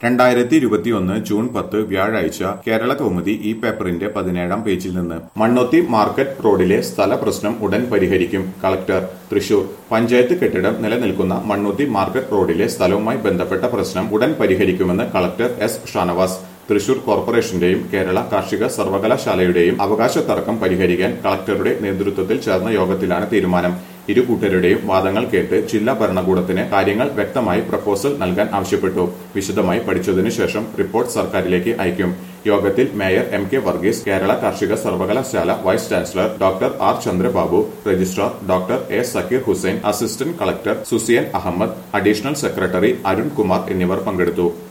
രണ്ടായിരത്തി ഇരുപത്തിയൊന്ന് ജൂൺ പത്ത് വ്യാഴാഴ്ച കേരള കൗമുദി ഈ പേപ്പറിന്റെ പതിനേഴാം പേജിൽ നിന്ന് മണ്ണൊത്തി മാർക്കറ്റ് റോഡിലെ സ്ഥല പ്രശ്നം ഉടൻ പരിഹരിക്കും കളക്ടർ തൃശൂർ പഞ്ചായത്ത് കെട്ടിടം നിലനിൽക്കുന്ന മണ്ണുത്തി മാർക്കറ്റ് റോഡിലെ സ്ഥലവുമായി ബന്ധപ്പെട്ട പ്രശ്നം ഉടൻ പരിഹരിക്കുമെന്ന് കളക്ടർ എസ് ഷാനവാസ് തൃശൂർ കോർപ്പറേഷന്റെയും കേരള കാർഷിക സർവകലാശാലയുടെയും അവകാശ തർക്കം പരിഹരിക്കാൻ കളക്ടറുടെ നേതൃത്വത്തിൽ ചേർന്ന യോഗത്തിലാണ് തീരുമാനം ഇരു കൂട്ടരുടെയും വാദങ്ങൾ കേട്ട് ജില്ലാ ഭരണകൂടത്തിന് കാര്യങ്ങൾ വ്യക്തമായി പ്രപ്പോസൽ നൽകാൻ ആവശ്യപ്പെട്ടു വിശദമായി പഠിച്ചതിനു ശേഷം റിപ്പോർട്ട് സർക്കാരിലേക്ക് അയക്കും യോഗത്തിൽ mayor M K Varghese Kerala കാർഷിക സർവകലാശാല vice chancellor doctor R Chandrababu registrar doctor A Zakir Hussain assistant collector Susiyan Ahmed additional secretary Arun Kumar എന്നിവർ പങ്കെടുത്തു